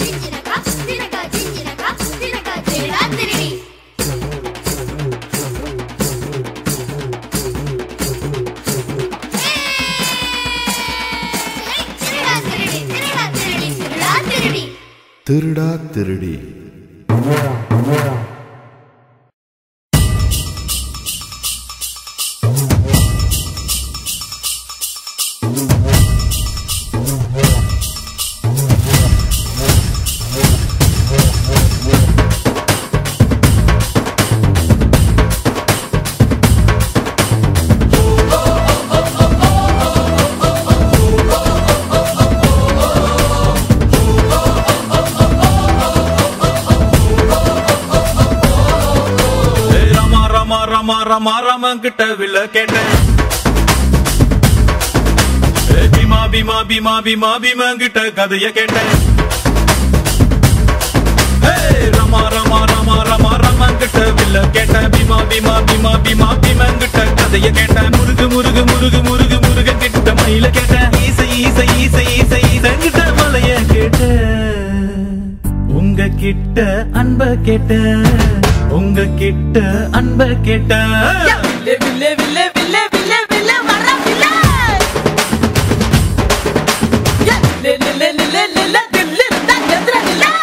ஜிஞ்சிரகா திரகா ஜிஞ்சிரகா திரகா திருடா திருடி ஏய், திருடா திருடி திருடா திருடி திருடா திருடி திருடா திருடி ஏய் ரமா ரமா ரமா ரமா ரமா கிட்ட வில்ல கேட்டேன் ஏய் பீமா பீமா பீமா பீமா பீமா கிட்ட கதைய கேட்டேன் ஏய் ரமா ரமா ரமா ரமா ரமா கிட்ட வில்ல கேட்டேன் பீமா பீமா பீமா பீமா பீமா கிட்ட கதைய கேட்டேன் முருகு முருகு முருகு முருகு முருக கிட்ட மயில கேட்டேன் ஈசை ஈசை ஈசை ஈசை ஈசை கிட்ட மலைய கேட்டேன் உங்க கிட்ட அன்ப கேட்ட உங்க கிட்ட அன்ப கேட்ட வில்லே வில்லே வில்லே வில்லே வில்லே வில்லே வர வில்லே யே, லே லே லே லே லே லே லே தில்லு இருந்தா எதிர வில்லே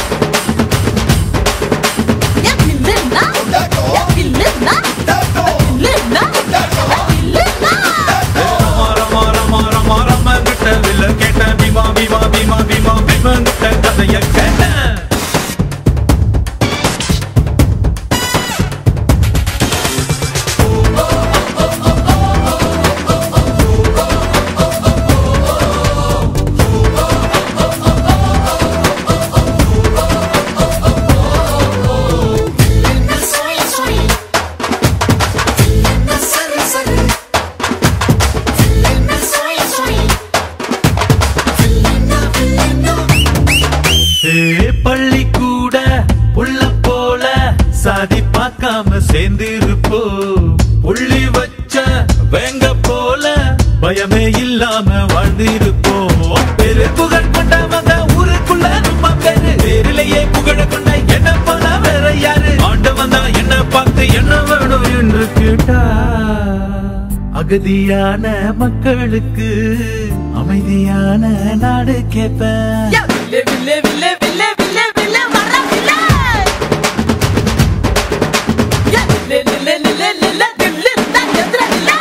யே, வில்லுன்னா, யே, வில்லுன்னா, வில்லுன்னா, வில்லுன்னா. ரமா ரமா ரமா ரமா ரமா கிட்ட வில்ல கேட்ட பீமா பீமா பீமா பீமா பீமா கிட்ட கதைய கேட்ட ஏ பள்ளி கூட உள்ள போல சாதி பார்க்காம சேர்ந்திருப்போ புள்ளி வச்ச வேங்க போல பயமே இல்லாம வாழ்ந்திருப்போம் பெரு புகழ் கொண்டவங்க ஊருக்குள்ள நம்ம பேரு பேரிலேயே புகழ கொண்ட என்ன போல வேற யாரு ஆண்டவன் தான் என்ன பார்த்து என்ன வேணும் என்று கேட்டா அகதியான மக்களுக்கு அமைதியான நாடு கேட்பேன் யே, வில்லே வில்லே வில்லே வில்லே வில்லே வில்லே வர வில்லே யே, லே லே லே லே லே லே லே தில்லு இருந்தா எதிர வில்லே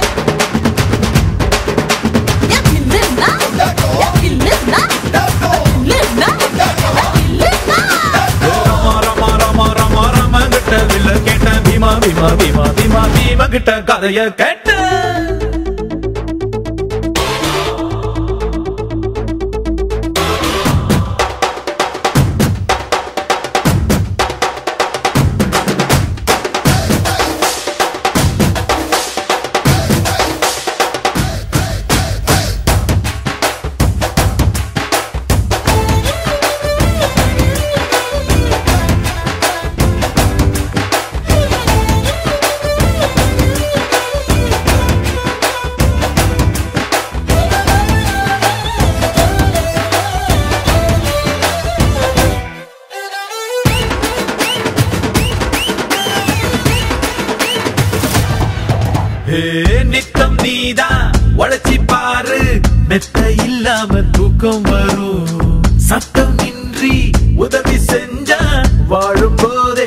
யே, வில்லுன்னா, யே, வில்லுன்னா, வில்லுன்னா, வில்லுன்னா. ரமா ரமா ரமா ரமா ரமா கிட்ட வில்ல கேட்ட பீமா பீமா பீமா பீமா பீமா கிட்ட கதைய கேட்ட ஏ நித்தம் நீதான் உழைச்சி பாரு மெத்த இல்லாம தூக்கம் வரும் சத்தம் இன்றி உதவி செஞ்சா வாழும் போதே